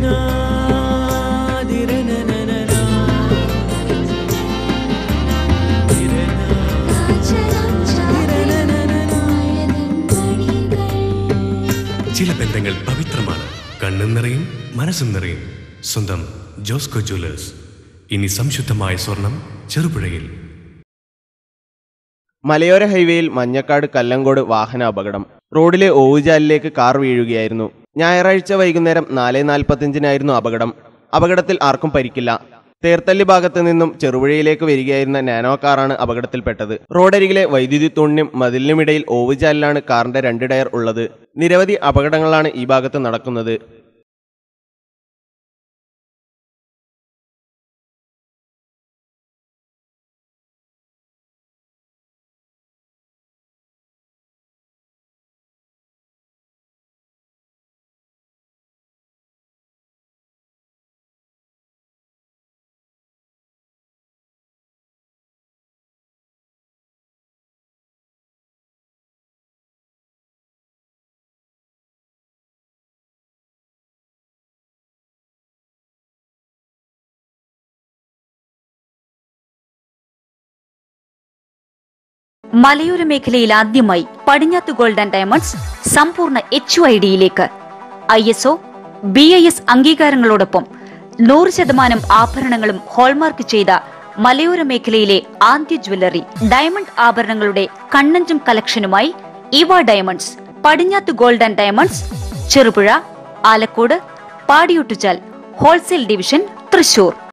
ചില ബന്ധങ്ങൾ പവിത്രമാണ് കണ്ണും നിറയും മനസ്സും നിറയും സ്വന്തം ജോസ്കോ ജ്വല്ലേഴ്സ് ഇനി സംശുദ്ധമായ സ്വർണം ചെറുപുഴയിൽ മലയോര ഹൈവേയിൽ മഞ്ഞക്കാട് കല്ലങ്കോട് വാഹന അപകടം റോഡിലെ ഓവുചാലിലേക്ക് കാർ വീഴുകയായിരുന്നു ഞായറാഴ്ച വൈകുന്നേരം നാല് നാൽപ്പത്തിയഞ്ചിനായിരുന്നു അപകടം അപകടത്തിൽ ആർക്കും പരിക്കില്ല തേർത്തല്ലി ഭാഗത്ത് നിന്നും ചെറുപുഴയിലേക്ക് വരികയായിരുന്ന നാനോ കാറാണ് അപകടത്തിൽപ്പെട്ടത് റോഡരികിലെ വൈദ്യുതി തൂണിനും മതിലിനുമിടയിൽ ഓവുചാലിലാണ് കാറിന്റെ രണ്ട് ടയർ ഉള്ളത് നിരവധി അപകടങ്ങളാണ് ഈ ഭാഗത്ത് നടക്കുന്നത് മലയോര മേഖലയിൽ ആദ്യമായി പടിഞ്ഞാത്ത് ഗോൾഡ് ആൻഡ് ഡയമണ്ട്സ് സമ്പൂർണ്ണ എച്ച് ഐ ഡിയിലേക്ക് I S O B I S അംഗീകാരങ്ങളോടൊപ്പം നൂറ് ശതമാനം ആഭരണങ്ങളും ഹോൾമാർക്ക് ചെയ്ത മലയോര മേഖലയിലെ ആദ്യ ജ്വല്ലറി ഡയമണ്ട് ആഭരണങ്ങളുടെ കണ്ണഞ്ചും കളക്ഷനുമായി ഇവ diamonds Padinjath gold and diamonds Cherupuzha Alakode Padiyottuchal wholesale division Thrissur